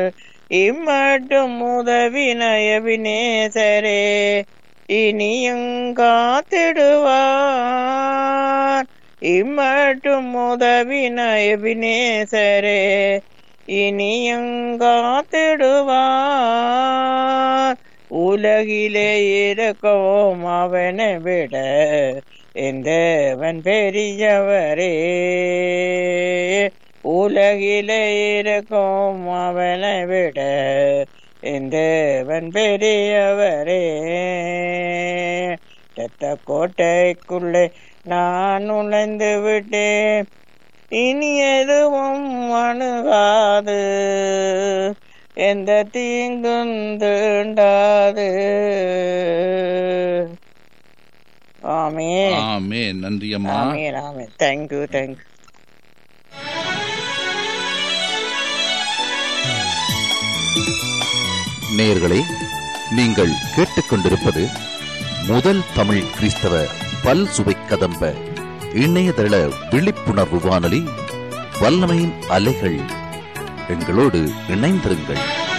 இம்மட்டும் உதவினய வினேசரே இனியும் காத்திடுவார் இம்மட்டும் உதவினய வினேசரே இனியும் காத்திடுவார் உலகிலே இருக்கவும் அவனை விட எந்தவன் பெரியவரே உலகிலே இருக்கும் அவனை விட எந்தவன் பெரியவரே ரத்த கோட்டைக்குள்ளே நான் நுழைந்து விட்டேன் இனி எதுவும் அணுகாது எந்த தீங்கும் தீண்டாது ஆமேன் ஆமே நன்றி அம்மா ஆமேன் ஆமேன் தேங்க்யூ தேங்க்யூ நேயர்களே நீங்கள் கேட்டுக்கொண்டிருப்பது முதல் தமிழ் கிறிஸ்தவ பல் சுவை கதம்ப இணையதள விழிப்புணர்வு வானொலி வல்லமையின் அலைகள் எங்களோடு இணைந்திருங்கள்